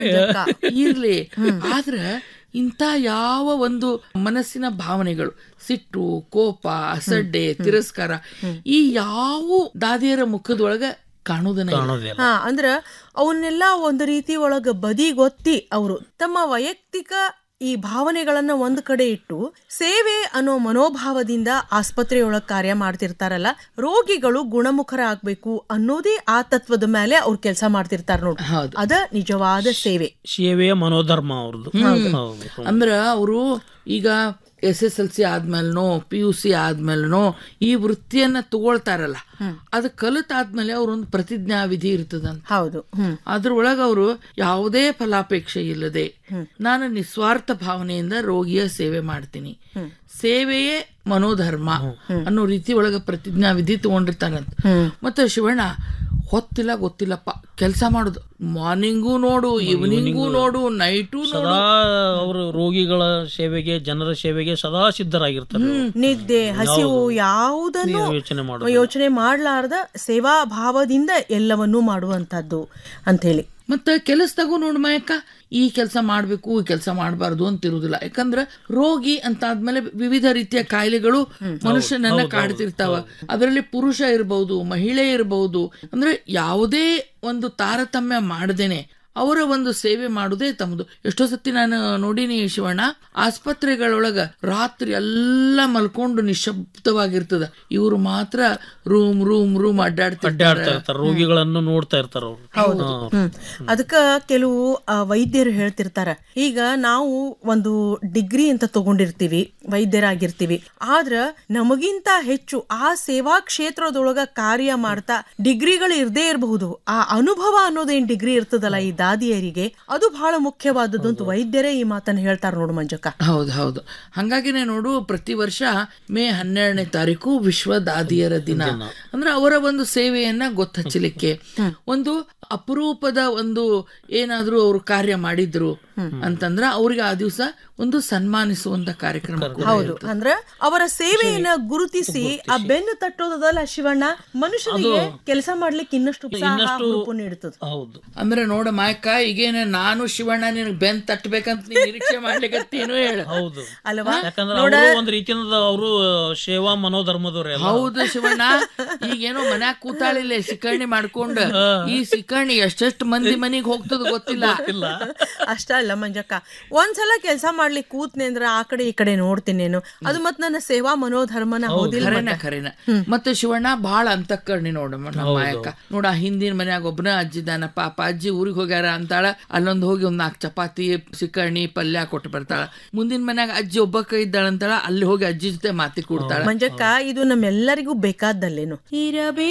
ಮಂಜಕ್ಕ. ಇರ್ಲಿ ಆದ್ರ ಇಂಥ ಯಾವ ಒಂದು ಮನಸ್ಸಿನ ಭಾವನೆಗಳು ಸಿಟ್ಟು ಕೋಪ ಅಸಡ್ಡೆ ತಿರಸ್ಕಾರ ಈ ಯಾವ ದಾದಿಯರ ಮುಖದೊಳಗ ಕಾಣುವುದನ್ನ ಇಲ್ಲ. ಕಾಣೋದಿಲ್ಲ ಹಾ ಅಂದ್ರ ಅವನ್ನೆಲ್ಲ ಒಂದು ರೀತಿ ಒಳಗ ಬದಿಗೊತ್ತಿ ಅವರು ತಮ್ಮ ವೈಯಕ್ತಿಕ ಈ ಭಾವನೆಗಳನ್ನ ಒಂದ್ ಕಡೆ ಇಟ್ಟು ಸೇವೆ ಅನ್ನೋ ಮನೋಭಾವದಿಂದ ಆಸ್ಪತ್ರೆಯೊಳಗ್ ಕಾರ್ಯ ಮಾಡ್ತಿರ್ತಾರಲ್ಲ ರೋಗಿಗಳು ಗುಣಮುಖರಾಗ್ಬೇಕು ಅನ್ನೋದೇ ಆ ತತ್ವದ ಮೇಲೆ ಅವ್ರು ಕೆಲಸ ಮಾಡ್ತಿರ್ತಾರ ನೋಡಿ ಹೌದು ಅದ ನಿಜವಾದ ಸೇವೆ ಸೇವೆಯ ಮನೋಧರ್ಮ ಅವ್ರದ್ದು ಹೌದು ಅಂದ್ರ ಅವರು ಈಗ ಎಸ್ ಎಸ್ ಎಲ್ ಸಿ ಆದ್ಮೇಲೆನೋ ಪಿ ಯು ಸಿ ಆದ್ಮೇಲೆನೋ ಈ ವೃತ್ತಿಯನ್ನ ತಗೊಳ್ತಾರಲ್ಲ ಅದು ಕಲಿತಾದ್ಮೇಲೆ ಅವ್ರೊಂದು ಪ್ರತಿಜ್ಞಾ ವಿಧಿ ಇರ್ತದಂತ ಹೌದು ಹ್ಮ್ ಅದ್ರೊಳಗ ಅವರು ಯಾವುದೇ ಫಲಾಪೇಕ್ಷೆ ಇಲ್ಲದೆ ನಾನು ನಿಸ್ವಾರ್ಥ ಭಾವನೆಯಿಂದ ರೋಗಿಯ ಸೇವೆ ಮಾಡ್ತೀನಿ ಸೇವೆಯೇ ಮನೋಧರ್ಮ ಅನ್ನೋ ರೀತಿ ಒಳಗ ಪ್ರತಿಜ್ಞಾ ವಿಧಿ ತಗೊಂಡಿರ್ತಾರಂತ ಮತ್ತೆ ಶಿವಣ್ಣ ಹೊತ್ತಿಲ್ಲ ಗೊತ್ತಿಲ್ಲಪ್ಪ ಕೆಲಸ ಮಾಡುದು ಮಾರ್ನಿಂಗೂ ನೋಡು ಈವ್ನಿಂಗೂ ನೋಡು ನೈಟು ನೋಡು ಸದಾ ಅವರು ರೋಗಿಗಳ ಸೇವೆಗೆ ಜನರ ಸೇವೆಗೆ ಸದಾ ಸಿದ್ಧರಾಗಿರ್ತಾರೆ ನಿದ್ದೆ ಹಸಿವು ಯಾವುದನ್ನು ಯೋಚನೆ ಮಾಡೋದು ಯೋಚನೆ ಮಾಡ್ಲಾರ್ದ ಸೇವಾ ಭಾವದಿಂದ ಎಲ್ಲವನ್ನೂ ಮಾಡುವಂತದ್ದು ಅಂತ ಹೇಳಿ ಮತ್ತ ಕೆಲಸದಾಗೂ ನೋಡು ಮಾಯಕ್ಕ ಈ ಕೆಲಸ ಮಾಡ್ಬೇಕು ಈ ಕೆಲಸ ಮಾಡಬಾರ್ದು ಅಂತ ಇರುದಿಲ್ಲ ಯಾಕಂದ್ರ ರೋಗಿ ಅಂತ ಆದ್ಮೇಲೆ ವಿವಿಧ ರೀತಿಯ ಕಾಯಿಲೆಗಳು ಮನುಷ್ಯನನ್ನ ಕಾಡ್ತಿರ್ತಾವ ಅದರಲ್ಲಿ ಪುರುಷ ಇರಬಹುದು ಮಹಿಳೆ ಇರಬಹುದು ಅಂದ್ರೆ ಯಾವುದೇ ಒಂದು ತಾರತಮ್ಯ ಮಾಡದೇನೆ ಅವರ ಒಂದು ಸೇವೆ ಮಾಡುದೇ ತಮ್ಮದು ಎಷ್ಟೋ ಸತಿ ನಾನು ನೋಡಿನಿ ಶಿವಣ್ಣ ಆಸ್ಪತ್ರೆಗಳೊಳಗ ರಾತ್ರಿ ಎಲ್ಲ ಮಲ್ಕೊಂಡು ನಿಶಬ್ದವಾಗಿರ್ತದ ಇವರು ಮಾತ್ರ ರೂಮ್ ರೂಮ್ ರೂಮ್ ಅಡ್ಡಾಡ್ತಿರ್ತಾರೆ ಅಡ್ಡಾಡ್ತಾ ಇರ್ತಾರೆ ರೋಗಿಗಳನ್ನು ನೋಡ್ತಾ ಇರ್ತಾರ ಅವರು ಹ್ಮ್ ಅದಕ್ಕ ಕೆಲವು ಆ, ವೈದ್ಯರು ಹೇಳ್ತಿರ್ತಾರ ಈಗ ನಾವು ಒಂದು ಡಿಗ್ರಿ ಅಂತ ತಗೊಂಡಿರ್ತೀವಿ ವೈದ್ಯರಾಗಿರ್ತೀವಿ ಆದ್ರ ನಮಗಿಂತ ಹೆಚ್ಚು ಆ ಸೇವಾ ಕ್ಷೇತ್ರದೊಳಗ ಕಾರ್ಯ ಮಾಡ್ತಾ ಡಿಗ್ರಿಗಳು ಇರ್ದೇ ಇರಬಹುದು ಆ ಅನುಭವ ಅನ್ನೋದೇನ್ ಡಿಗ್ರಿ ಇರ್ತದಲ್ಲ ಈ ದಾದಿಯರಿಗೆ ಅದು ಬಹಳ ಮುಖ್ಯವಾದದ್ದು ಅಂತ ವೈದ್ಯರೇ ಈ ಮಾತನ್ನ ಹೇಳ್ತಾರ ನೋಡು ಮಂಜಕ್ಕ ಹೌದು ಹೌದು ಹಂಗಾಗಿನೇ ನೋಡು ಪ್ರತಿ ವರ್ಷ ಮೇ ಹನ್ನೆರಡನೇ ತಾರೀಕು ವಿಶ್ವ ದಾದಿಯರ ದಿನ ಅಂದ್ರೆ ಅವರ ಒಂದು ಸೇವೆಯನ್ನ ಗೊತ್ತಚ್ಚಲಿಕ್ಕೆ ಒಂದು ಅಪರೂಪದ ಒಂದು ಏನಾದ್ರೂ ಅವರು ಕಾರ್ಯ ಮಾಡಿದ್ರು ಅಂತಂದ್ರ ಅವ್ರಿಗೆ ಆ ದಿವಸ ಒಂದು ಸನ್ಮಾನಿಸುವಂತ ಕಾರ್ಯಕ್ರಮ ಕೂಡ ಹೌದು ಅಂದ್ರ ಅವರ ಸೇವೆಯನ್ನ ಗುರುತಿಸಿ ಆ ಬೆನ್ನು ತಟ್ಟೋದಲ್ಲ ಶಿವಣ್ಣ ಮನುಷ್ಯನಿಗೆ ಕೆಲಸ ಮಾಡ್ಲಿಕ್ಕೆ ಇನ್ನಷ್ಟು ಉತ್ಸಾಹ ಹುರುಪು ನೀಡುತ್ತದೆ ಹೌದು ಅಂದ್ರೆ ನೋಡ ಮಾಯಕ್ಕ ಈಗೇನ ನಾನು ಶಿವಣ್ಣ ನಿನಗೆ ಬೆನ್ ತಟ್ಟಬೇಕಂತ ನೀನ್ ನಿರೀಕ್ಷೆ ಮಾಡ್ಲಿಕ್ಕತ್ತೇನು ಹೇಳು ಹೌದು ಅಲ್ವಾ ಯಾಕಂದ್ರೆ ಅವರು ಒಂದ್ ರೀತಿಯಿಂದ ಅವರು ಸೇವಾ ಮನೋಧರ್ಮದವ್ರೆ ಅಲ್ಲ ಹೌದು ಶಿವಣ್ಣ ಈಗೇನೋ ಮನ್ಯಾಗ ಕೂತಾಳಿಲ್ಲ ಸಿಕ್ಕಣಿ ಮಾಡ್ಕೊಂಡು ಈ ಸಿಕ್ಕಣಿ ಎಷ್ಟೆಷ್ಟು ಮಂದಿ ಮನಿಗ್ ಹೋಗ್ತದ ಗೊತ್ತಿಲ್ಲ ಇಲ್ಲ ಅಷ್ಟ ಅಲ್ಲ ಮಂಜಕ್ಕ ಒಂದ್ಸಲ ಕೆಲಸ ಮಾಡ್ಲಿಕ್ಕೆ ಕೂತ್ನೆ ಅಂದ್ರ ಆ ಕಡೆ ಈ ಕಡೆ ನೋಡ್ತೀನೇನು ಅದು ಮತ್ ನನ್ನ ಸೇವಾ ಮನೋಧರ್ಮನ ಹೌದಿಲ್ಲ ಖರೇನ ಖರೇನ ಮತ್ತೆ ಶಿವಣ್ಣ ಬಹಳ ಅಂತಃಕರಣಿ ನೋಡ ನಮ್ಮ ಮಾಯಕ್ಕ ನೋಡ ಹಿಂದಿನ ಮನ್ಯಾಗ ಒಬ್ಬನ ಅಜ್ಜಿದಾನ ಪಾಪ ಅಜ್ಜಿ ಊರಿಗೆ ಹೋಗ್ಯಾರ ಅಂತಾಳ ಅಲ್ಲೊಂದ್ ಹೋಗಿ ಒಂದ್ ನಾಲ್ಕು ಚಪಾತಿ ಸಿಕ್ಕಣಿ ಪಲ್ಯ ಕೊಟ್ಟು ಬರ್ತಾಳ ಮುಂದಿನ ಮನ್ಯಾಗ ಅಜ್ಜಿ ಒಬ್ಬಕ್ಕ ಇದ್ದಾಳ ಅಂತಾಳ ಅಲ್ಲಿ ಹೋಗಿ ಅಜ್ಜಿ ಜೊತೆ ಮಾತಿ ಕೊಡ್ತಾಳ ಮಂಜಕ್ಕ ಇದು ನಮ್ಮೆಲ್ಲರಿಗೂ ಬೇಕಾದ್ದಲ್ಲೇನು ಇರಬೇಕು